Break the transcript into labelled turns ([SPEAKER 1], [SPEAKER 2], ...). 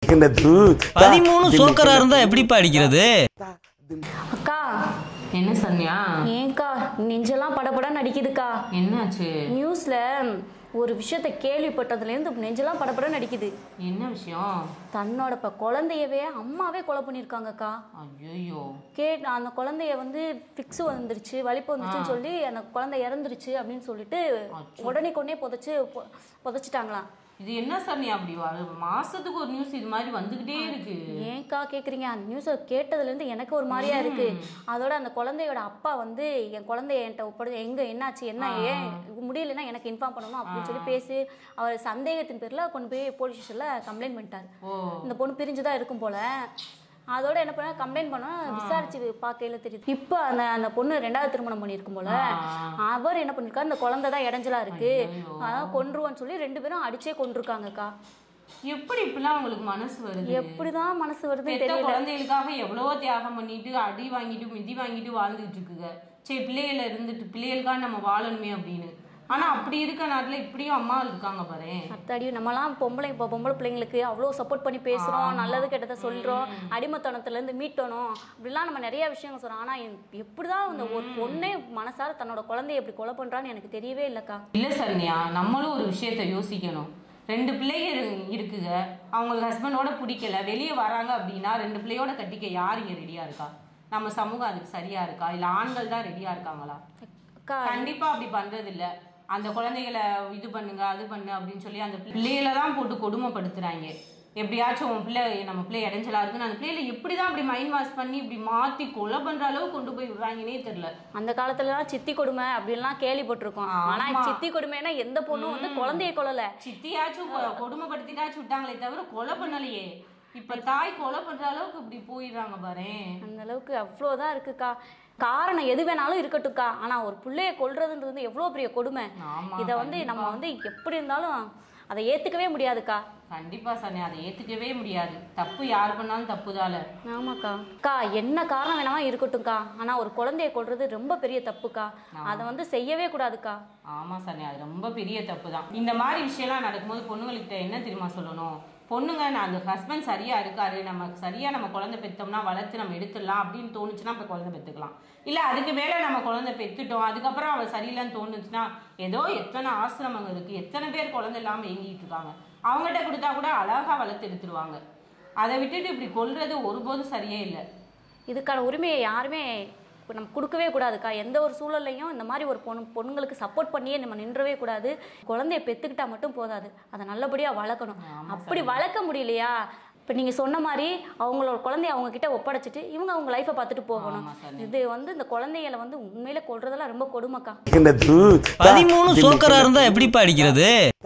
[SPEAKER 1] என்னது
[SPEAKER 2] பதிமூணு சோக்கரா இருந்தா எப்படிப்பா அடிக்கிறது
[SPEAKER 3] அக்கா
[SPEAKER 4] என்ன சன்யா
[SPEAKER 3] ஏன்க்கா நெஞ்செல்லாம் படபடன்னு அடிக்குதுக்கா
[SPEAKER 4] என்னாச்சு
[SPEAKER 3] நியூஸ்ல ஒரு விஷயத்த கேள்விப்பட்டதுலேருந்து நெஞ்செல்லாம் படபடன்னு அடிக்குது
[SPEAKER 4] என்ன விஷயம்
[SPEAKER 3] தன்னோட இப்போ குழந்தையவே அம்மாவே கொலை பண்ணியிருக்காங்கக்கா
[SPEAKER 4] ஐயோ
[SPEAKER 3] கே அந்த குழந்தைய வந்து ஃபிக்ஸ் வந்துருச்சு வலிப்பு வந்துருச்சுன்னு சொல்லி அந்த குழந்தை இறந்துருச்சு அப்படின்னு சொல்லிட்டு உடனே கொண்டே புதைச்சு பொ- புதைச்சிட்டாங்களாம்
[SPEAKER 4] இது என்ன சன்யா அப்படி வரு- மாசத்துக்கு ஒரு நியூஸ் இது மாதிரி வந்துகிட்டே இருக்கு
[SPEAKER 3] ஏன்க்கா கேக்குறீங்க அந்த நியூஸை கேட்டதுலேருந்து எனக்கு ஒரு மாதிரியா இருக்கு அதோட அந்த குழந்தையோட அப்பா வந்து என் குழந்தைய என்கிட்ட ஒப்படை எங்க என்னாச்சு என்ன ஏன் முடியலன்னா எனக்கு இன்ஃபார்ம் பண்ணணும் அப்படின்னு சொல்லி பேசி அவர் சந்தேகத்தின் பேர்ல கொண்டு போய் போலீஸ் ஸ்டேஷன்ல கம்ப்ளைண்ட் பண்ணிட்டாரு
[SPEAKER 4] ஓ
[SPEAKER 3] இந்த பொண்ணு பிரிஞ்சுதான் இருக்கும் போல அதோட என்ன பண்ண கம்ப்ளைண்ட் பண்ணா விசாரிச்சு பார்க்கையில தெரியுது இப்போ அந்த அந்த பொண்ணு ரெண்டாவது திருமணம் பண்ணியிருக்கும் போல அவர் என்ன பண்ணிருக்காரு இந்த குழந்தை தான் இடைஞ்சலா இருக்கு அதான் கொன்றுவான்னு சொல்லி ரெண்டு பேரும் அடிச்சே கொண்டிருக்காங்கக்கா
[SPEAKER 4] எப்படி இப்படிலாம் உங்களுக்கு மனசு வருது
[SPEAKER 3] எப்படிதான் மனசு வருதுன்னு
[SPEAKER 4] பெத்த
[SPEAKER 3] தெரியல
[SPEAKER 4] குழந்தைகளுக்காக எவ்வளவோ தியாகம் பண்ணிட்டு அடி வாங்கிட்டு மிதி வாங்கிட்டு வாழ்ந்துட்டு இருக்குங்க சரி பிள்ளைகள இருந்துட்டு பிள்ளைகளுக்காக நம்ம வாழணுமே அப்படின்னு ஆனா அப்படி இருக்க நாட்டுல இப்படியும் அம்மா இருக்காங்க பாரு
[SPEAKER 3] அத்தாடி நம்மலாம் பொம்பளை இப்போ பொம்பளை பிள்ளைங்களுக்கு அவ்வளோ சப்போர்ட் பண்ணி பேசுகிறோம் நல்லது கெட்டதை சொல்கிறோம் அடிமத்தனத்துலேருந்து மீட்டணும் அப்படிலாம் நம்ம நிறைய விஷயங்கள் சொல்கிறோம் ஆனால் எப்படி தான் இந்த ஒரு பொண்ணே மனசார தன்னோட குழந்தைய எப்படி கொலை பண்ணுறான்னு எனக்கு தெரியவே இல்லைக்கா
[SPEAKER 4] இல்ல சரண்யா நம்மளும் ஒரு விஷயத்த யோசிக்கணும் ரெண்டு பிள்ளைங்க இரு- இருக்குங்க அவங்க ஹஸ்பண்டோட பிடிக்கல வெளியே வராங்க அப்படின்னா ரெண்டு பிள்ளையோட கட்டிக்க யார் இங்க ரெடியா இருக்கா நம்ம சமூகம் அதுக்கு சரியா இருக்கா இல்ல ஆண்கள் தான் ரெடியா இருக்காங்களா
[SPEAKER 3] அக்கா
[SPEAKER 4] கண்டிப்பா அப்படி பண்றது இல்ல அந்த குழந்தைகளை இது பண்ணுங்க அது பண்ணு அப்படின்னு சொல்லி அந்த பிள்ளைகளை தான் போட்டு கொடுமைப்படுத்துறாங்க எப்படியாச்சும் உன் பிள்ளை நம்ம பிள்ளை இடைஞ்சலா இருக்குன்னு அந்த பிள்ளைகளை எப்படிதான் அப்படி மைண்ட் வாஷ் பண்ணி இப்படி மாத்தி கொலை பண்ற அளவு கொண்டு போய் விடுறாங்கன்னே தெரியல
[SPEAKER 3] அந்த காலத்துலலாம் சித்தி கொடுமை அப்படின்லாம் கேள்விப்பட்டிருக்கோம் ஆனால்
[SPEAKER 4] ஆமா.
[SPEAKER 3] சித்தி கொடுமைன்னா எந்த பொண்ணும் வந்து குழந்தைய கொல்லலை
[SPEAKER 4] சித்தியாச்சும் கொ- கொடுமைப்படுத்திட்டாச்சும் விட்டாங்களே தவிர கொலை பண்ணலையே இப்ப தாய் கொலை பண்ற அளவுக்கு இப்படி போயிடுறாங்க பாரேன்
[SPEAKER 3] அந்த அளவுக்கு அவ்வளோதான் இருக்குக்கா காரணம் எது வேணாலும் இருக்கட்டும்க்கா ஆனால் ஒரு பிள்ளைய கொல்றதுன்றது வந்து எவ்வளோ பெரிய கொடுமை
[SPEAKER 4] ஆமா,
[SPEAKER 3] இதை வந்து நம்ம வந்து எப்படி இருந்தாலும் அதை ஏற்றுக்கவே முடியாதுக்கா
[SPEAKER 4] கண்டிப்பா சனி அதை ஏத்துக்கவே முடியாது தப்பு யார் பண்ணாலும் தப்புதால
[SPEAKER 3] ஆமாக்கா அக்கா என்ன காரணம் வேணாலும் இருக்கட்டும்க்கா ஆனா ஒரு குழந்தைய கொல்றது ரொம்ப பெரிய தப்புக்கா அதை வந்து செய்யவே கூடாதுக்கா
[SPEAKER 4] ஆமா சனி அது ரொம்ப பெரிய தப்பு தான் இந்த மாதிரி விஷயம்லாம் நடக்கும்போது பொண்ணுங்கள்கிட்ட என்ன தெரியுமா சொல்லணும் பொண்ணுங்க நான் அந்த ஹஸ்பண்ட் சரியா இருக்காரு நம்ம சரியா நம்ம குழந்தை பெத்தோம்னா வளர்த்து நம்ம எடுத்துடலாம் அப்படின்னு தோணுச்சுன்னா இப்போ குழந்தை பெத்துக்கலாம் இல்ல அதுக்கு மேல நம்ம குழந்தை பெத்துட்டோம் அதுக்கப்புறம் அவள் சரியில்லைன்னு தோணுச்சுன்னா ஏதோ எத்தனை ஆசிரமங்கள் இருக்கு எத்தனை பேர் குழந்தை இல்லாம ஏங்கிட்டு இருக்காங்க அவங்ககிட்ட கொடுத்தா கூட அழகா வளர்த்து எடுத்துருவாங்க அதை விட்டுட்டு இப்படி கொல்றது ஒருபோதும் சரியே இல்லை
[SPEAKER 3] இதுக்கான உரிமையை யாருமே இப்ப நம்ம கொடுக்கவே கூடாதுக்கா எந்த ஒரு சூழல்லையும் இந்த மாதிரி ஒரு பொண்ணு பொண்ணுங்களுக்கு சப்போர்ட் பண்ணியே நம்ம நின்றவே கூடாது குழந்தைய பெத்துக்கிட்டா மட்டும் போதாது அதை நல்லபடியா வளர்க்கணும் அப்படி வளர்க்க முடியலையா இப்போ நீங்கள் சொன்ன மாதிரி அவங்களோட குழந்தைய அவங்க கிட்ட ஒப்படைச்சிட்டு இவங்க அவங்க லைஃப்பை பார்த்துட்டு போகணும்
[SPEAKER 4] ஆமா சாமி.
[SPEAKER 3] இது வந்து இந்த குழந்தைகளை வந்து உண்மையில கொல்றதெல்லாம் ரொம்ப கொடுமைக்கா
[SPEAKER 1] என்னது
[SPEAKER 2] பதிமூணு சோக்கரா இருந்தா எப்படிப்பா அடிக்கிறது